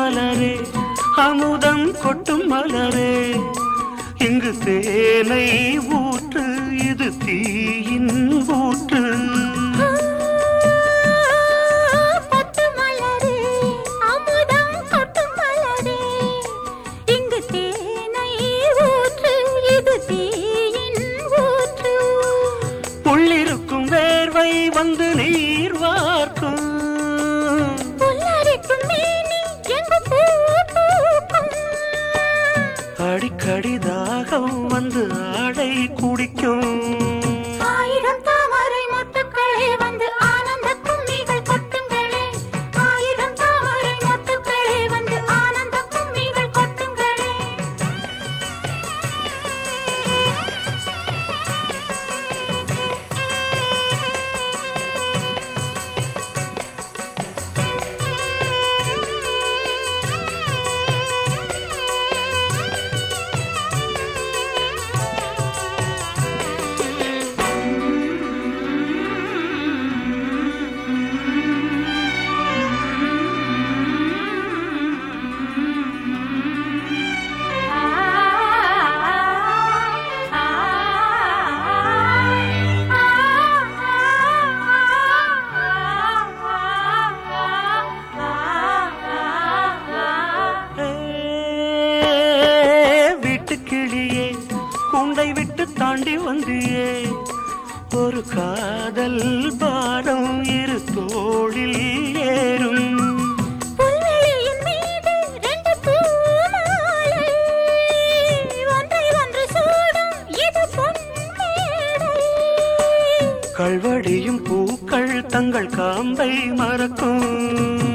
மலரே அமுதம் கொட்டும் மலரே இங்கு தேனை ஊற்று இது தீயின் ஊற்று பட்டு மலரே அமுதம் கொட்டும் மலரே இங்கு தேனை ஊற்று இது தீயின் ஊற்று உள்ளிருக்கும் வேர்வை வந்து நீர் வார்க்கும் புல்லரிக்கும் மேனி எங்கு பூ பூக்கும் அடிக்கடி தாகம் வந்து ஆடை குடிக்கும் ஆயிரம் தாமரை மொட்டுக்களே வந்து ஆனந்த கும்மிகள் கொட்டுங்களே ஆயிரம் தாமரை மொட்டுக்களே வந்து ஆனந்த கும்மிகள் கொட்டுங்களே வீட்டுக்கிளியே கூண்டை விட்டு தாண்டி வந்தியே ஒரு காதல் பாரம் இரு தோளில் ஏறும் புல்வெளியின் மீது ரெண்டு பூமாலை ஒன்றை ஒன்று சூடும் இது பொன்மேடை கல்வடியும் பூக்கள் தங்கள் காம்பை மறக்கும்